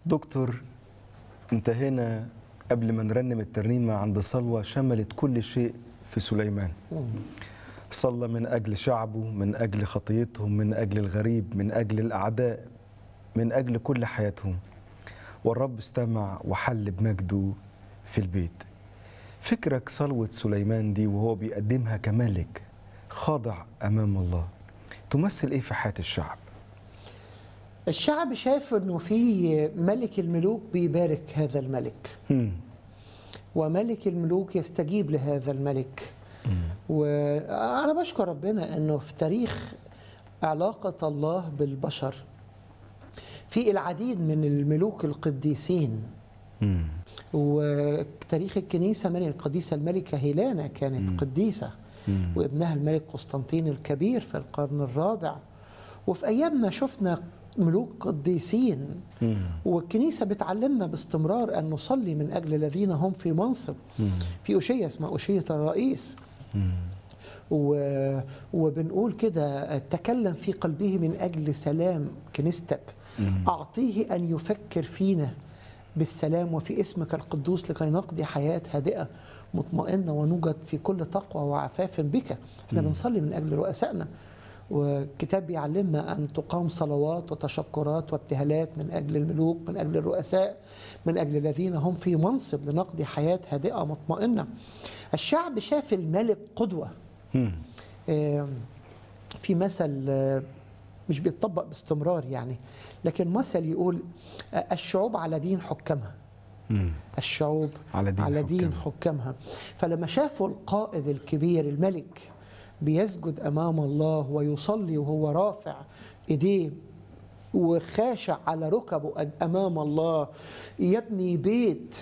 دكتور انتهينا قبل ما نرنم الترنيمة عند صلوة شملت كل شيء في سليمان صلى من أجل شعبه من أجل خطيتهم من أجل الغريب من أجل الأعداء من أجل كل حياتهم والرب استمع وحل بمجده في البيت فكرك صلوة سليمان دي وهو بيقدمها كملك خاضع أمام الله تمثل إيه في حياة الشعب؟ الشعب شاف انه في ملك الملوك بيبارك هذا الملك مم. وملك الملوك يستجيب لهذا الملك وانا بشكر ربنا انه في تاريخ علاقه الله بالبشر في العديد من الملوك القديسين مم. وتاريخ الكنيسه من القديسه الملكه هيلانا كانت قديسه مم. وابنها الملك قسطنطين الكبير في القرن الرابع وفي ايامنا شفنا ملوك قديسين مم. والكنيسه بتعلمنا باستمرار ان نصلي من اجل الذين هم في منصب مم. في أشية اسمها أشية الرئيس مم. و... وبنقول كده تكلم في قلبه من أجل سلام كنيستك مم. أعطيه أن يفكر فينا بالسلام وفي اسمك القدوس لكي نقضي حياة هادئة مطمئنة ونوجد في كل تقوى وعفاف بك احنا بنصلي من أجل رؤسائنا والكتاب بيعلمنا أن تقام صلوات وتشكرات وابتهالات من أجل الملوك من أجل الرؤساء من أجل الذين هم في منصب لنقضي حياة هادئة مطمئنة الشعب شاف الملك قدوة مم. آه، في مثل آه، مش بيتطبق باستمرار يعني لكن مثل يقول آه، الشعوب على دين حكامها مم. الشعوب على دين على دين حكامها. حكامها فلما شافوا القائد الكبير الملك بيسجد امام الله ويصلي وهو رافع ايديه وخاشع على ركبه امام الله يبني بيت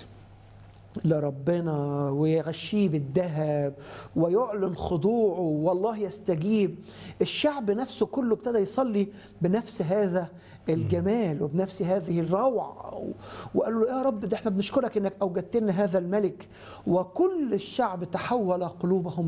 لربنا ويغشيه بالذهب ويعلن خضوعه والله يستجيب الشعب نفسه كله ابتدى يصلي بنفس هذا الجمال وبنفس هذه الروعة وقال له يا رب ده احنا بنشكرك انك اوجدت لنا هذا الملك وكل الشعب تحول قلوبهم